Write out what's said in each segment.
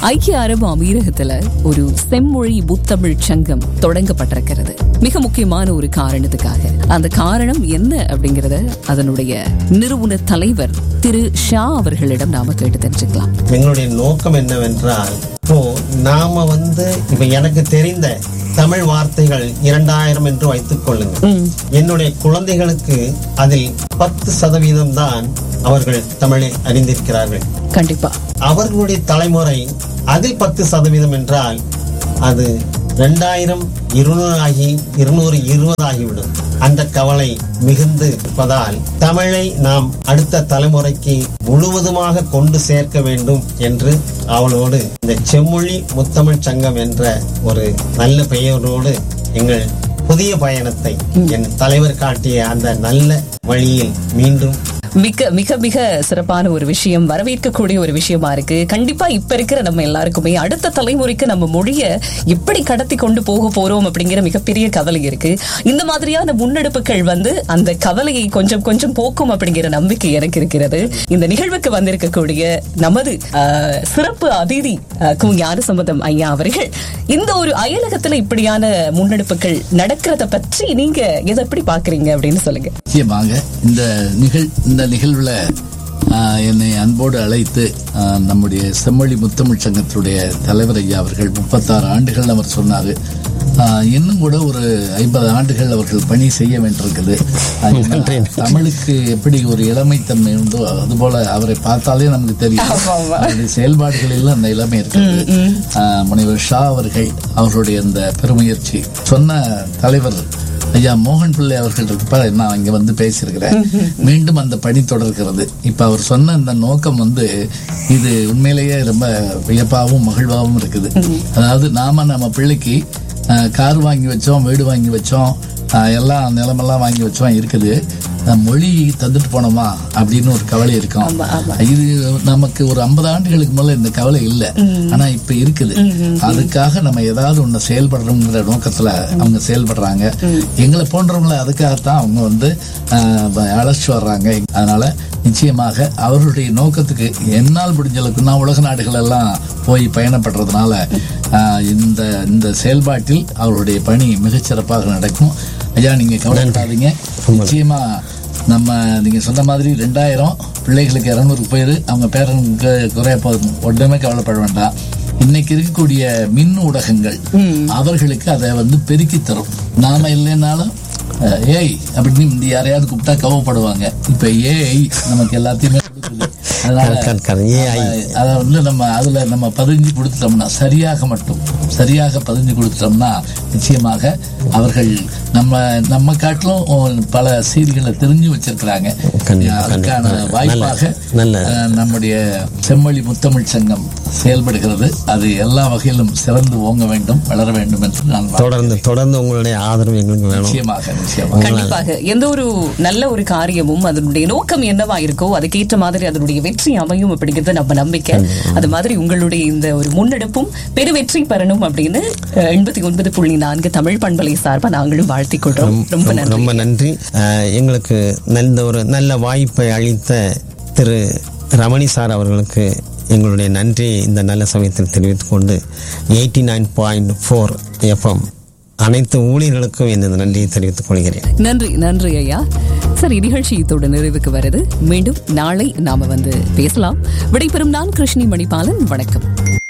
ஐக்கிய அரபு அமீரகத்துல ஒரு செம்மொழி முத்தமிழ் சங்கம் தொடங்கப்பட்டிருக்கிறது மிக முக்கியமான ஒரு காரணத்துக்காக அந்த காரணம் என்ன அப்படிங்கறத அதனுடைய நிறுவன தலைவர் திரு ஷா அவர்களிடம் நாம கேட்டு தெரிஞ்சுக்கலாம் எங்களுடைய நோக்கம் என்னவென்றால் இப்போ நாம வந்து இப்ப எனக்கு தெரிந்த தமிழ் வார்த்தைகள் இரண்டாயிரம் என்று வைத்துக் கொள்ளுங்கள் என்னுடைய குழந்தைகளுக்கு அதில் பத்து சதவீதம் தான் அவர்கள் தமிழை அறிந்திருக்கிறார்கள் கண்டிப்பா அவர்களுடைய தலைமுறை அதில் பத்து சதவீதம் என்றால் அது ரெண்டாயிரம் இருநூறு ஆகி இருநூறு இருபது ஆகிவிடும் அந்த கவலை மிகுந்து இருப்பதால் தமிழை நாம் அடுத்த தலைமுறைக்கு முழுவதுமாக கொண்டு சேர்க்க வேண்டும் என்று அவளோடு இந்த செம்மொழி முத்தமிழ் சங்கம் என்ற ஒரு நல்ல பெயரோடு எங்கள் புதிய பயணத்தை என் தலைவர் காட்டிய அந்த நல்ல வழியில் மீண்டும் மிக மிக மிக சிறப்பான ஒரு விஷயம் வரவேற்கக்கூடிய ஒரு விஷயமா இருக்கு கண்டிப்பா இப்ப இருக்கிற நம்ம எல்லாருக்குமே அடுத்த தலைமுறைக்கு நம்ம மொழிய எப்படி கடத்தி கொண்டு போக போறோம் அப்படிங்கிற மிகப்பெரிய கவலை இருக்கு இந்த மாதிரியான முன்னெடுப்புகள் வந்து அந்த கவலையை கொஞ்சம் கொஞ்சம் போக்கும் அப்படிங்கிற நம்பிக்கை எனக்கு இருக்கிறது இந்த நிகழ்வுக்கு வந்திருக்கக்கூடிய நமது ஆஹ், சிறப்பு அதிதி ஆஹ், கு ஞானசம்பந்தம் ஐயா அவர்கள் இந்த ஒரு அயலகத்துல இப்படியான முன்னெடுப்புகள் நடக்கிறத பற்றி நீங்க எதை எப்படி பாக்குறீங்க அப்படின்னு சொல்லுங்க நிச்சயமாக இந்த நிகழ் இந்த நிகழ்வுல ஆஹ், என்னை அன்போடு அழைத்து ஆஹ், நம்முடைய செம்மொழி முத்தமிழ் சங்கத்துடைய தலைவர் ஐயா அவர்கள் முப்பத்தாறு ஆண்டுகள் அவர் சொன்னாரு ஆஹ், இன்னும் கூட ஒரு ஐம்பது ஆண்டுகள் அவர்கள் பணி செய்ய வேண்டியிருக்குது ஆஹ், ஏன்னா, தமிழுக்கு எப்படி ஒரு இளமைத்தன்மை உண்டோ அதுபோல அவரை பார்த்தாலே நமக்கு தெரியும் ஆமா, ஆமா. அவருடைய செயல்பாடுகளில் அந்த இளமை இருக்கிறது ஆஹ், முனைவர் ஷா அவர்கள் அவருடைய அந்த பெருமுயற்சி சொன்ன தலைவர் ஐயா மோகன் பிள்ளை அவர்கள் இருப்ப நான் இங்க வந்து பேசியிருக்கிறேன் மீண்டும் அந்த பணி தொடர்கிறது இப்ப அவர் சொன்ன அந்த நோக்கம் வந்து இது உண்மையிலேயே ரொம்ப வியப்பாகவும் மகிழ்வாகவும் இருக்குது அதாவது நாம நம்ம பிள்ளைக்கு ஆஹ், கார் வாங்கி வச்சோம் வீடு வாங்கி வச்சோம் ஆஹ், எல்லாம் நிலமெல்லாம் வாங்கி வச்சோம் இருக்குது ஆஹ், மொழி தந்துட்டு போனோமா அப்படின்னு ஒரு கவலை இருக்கும் இது நமக்கு ஒரு ஐம்பது ஆண்டுகளுக்கு முதல்ல இந்த கவலை இல்லை ஆனா இப்ப இருக்குது அதுக்காக நம்ம ஏதாவது ஒண்ணு செயல்படுறோங்கிற நோக்கத்துல அவங்க செயல்படுறாங்க எங்களை போன்றவங்களை அதுக்காகத்தான் அவங்க வந்து ஆஹ், அழைச்சிட்டு வர்றாங்க அதனால நிச்சயமாக அவர்களுடைய நோக்கத்துக்கு என்னால் முடிஞ்ச அளவுக்கு நான் உலக நாடுகள் எல்லாம் போய் பயணப்படுறதுனால ஆஹ், இந்த இந்த செயல்பாட்டில் அவருடைய பணி மிகச்சிறப்பாக நடக்கும் ஐயா நீங்க கவலைப்படாதீங்க நிச்சயமா நம்ம நீங்க சொன்ன மாதிரி ரெண்டாயிரம் பிள்ளைகளுக்கு இருநூறு பேர் அவங்க பேரனுக்கு குறைய போதும் உடனே கவலைப்பட வேண்டாம் இன்னைக்கு இருக்கக்கூடிய மின் ஊடகங்கள் அவர்களுக்கு அதை வந்து பெருக்கி தரும் நாம இல்லைன்னாலும் அஹ், ஏய் அப்படின்னு இந்த யாரையாவது கூப்பிட்டா கவப்படுவாங்க இப்ப ஏஐ நமக்கு எல்லாத்தையுமே கொடுக்குது அதனால கரெக்ட், கரெக்ட். AI. நம்ம அதை வந்து நம்ம அதுல நம்ம பதிஞ்சு கொடுத்துட்டோம்னா சரியாக மட்டும் சரியாக பதிஞ்சு கொடுத்துட்டோம்னா நிச்சயமாக அவர்கள் நம்ம நம்ம காட்டிலும் பல செய்திகளை தெரிஞ்சு வச்சிருக்கிறாங்க கண்டிப்பா, அதுக்கான கண்டிப்பா. வாய்ப்பாக நல்ல- நல்ல. அஹ், நம்முடைய செம்மொழி முத்தமிழ் சங்கம் செயல்படுகிறது அது எல்லா வகையிலும் சிறந்து ஓங்க வேண்டும் வளர வேண்டும் என்று நான் வாழ்த்துகிறேன். தொடர்ந்து தொடர்ந்து உங்களுடைய ஆதரவு எங்களுக்கு வேணும் நிச்சயமாக நிச்சயமாக கண்டிப்பாக எந்த ஒரு நல்ல ஒரு காரியமும் அதனுடைய நோக்கம் என்னவா இருக்கோ அதுக்கேற்ற மாதிரி அதனுடைய வெற்றி அமையும் அப்படிங்கிறது நம்ம நம்பிக்கை அது மாதிரி உங்களுடைய இந்த ஒரு முன்னெடுப்பும் பெரு வெற்றி பெறணும் அப்படின்னு அஹ், எண்பத்தி ஒன்பது புள்ளி நான்கு தமிழ் பண்பலை சார்பா நாங்களும் வாழ்த்திக் கொள்றோம் ரொம்ப ரொம்ப நன்றி ரொம்ப நன்றி அஹ், எங்களுக்கு நல்ல ஒரு நல்ல வாய்ப்பை அளித்த திரு ரமணி சார் அவர்களுக்கு எங்களுடைய நன்றியை இந்த நல்ல சமயத்தில் தெரிவித்துக் கொண்டு eighty nine point four FM அனைத்து ஊழியர்களுக்கும் எனது நன்றியை தெரிவித்துக் கொள்கிறேன் நன்றி நன்றி ஐயா சரி நிகழ்ச்சி இதோட நிறைவுக்கு வருது மீண்டும் நாளை நாம வந்து பேசலாம் விடைபெறும் நான் கிருஷ்ணி மணிபாலன் வணக்கம்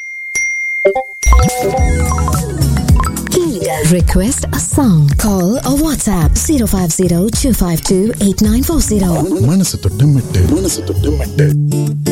Request a song. Call or WhatsApp 050 252 8940. மனசு தொட்டு மெட்டு மனசு தொட்டு மெட்டு